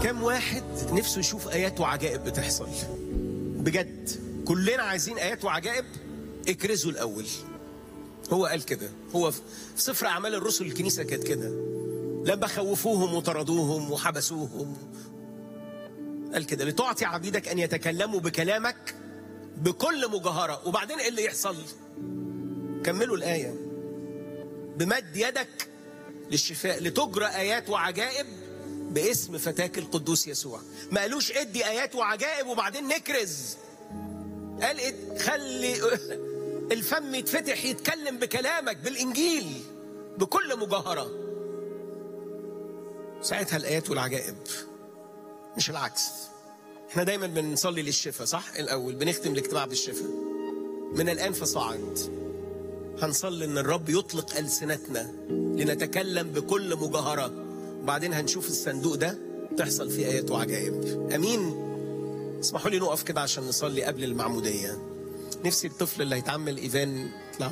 كم واحد نفسه يشوف ايات وعجائب بتحصل بجد كلنا عايزين ايات وعجائب اكرزوا الاول هو قال كده هو في سفر اعمال الرسل الكنيسه كانت كده لما خوفوهم وطردوهم وحبسوهم قال كده لتعطي عبيدك ان يتكلموا بكلامك بكل مجاهره وبعدين ايه اللي يحصل كملوا الايه بمد يدك للشفاء لتجرى ايات وعجائب باسم فتاك القدوس يسوع ما قالوش ادي ايات وعجائب وبعدين نكرز قال اد- خلي الفم يتفتح يتكلم بكلامك بالانجيل بكل مجاهره ساعتها الايات والعجائب مش العكس احنا دايما بنصلي للشفاء صح الاول بنختم الاجتماع بالشفاء من الان فصاعد هنصلي ان الرب يطلق السنتنا لنتكلم بكل مجاهره وبعدين هنشوف الصندوق ده تحصل فيه ايات وعجائب امين اسمحوا لي نقف كده عشان نصلي قبل المعموديه نفسي الطفل اللي هيتعمل ايفان يطلع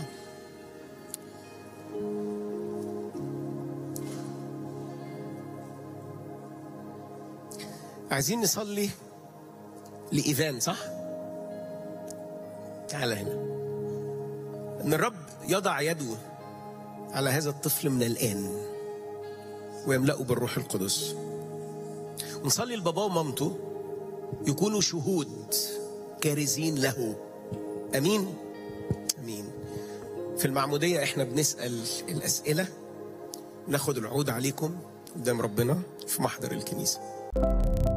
عايزين نصلي لإيفان صح؟ تعالى هنا ان الرب يضع يده على هذا الطفل من الان ويملأه بالروح القدس ونصلي لباباه ومامته يكونوا شهود كارزين له امين امين في المعموديه احنا بنسال الاسئله ناخد العود عليكم قدام ربنا في محضر الكنيسه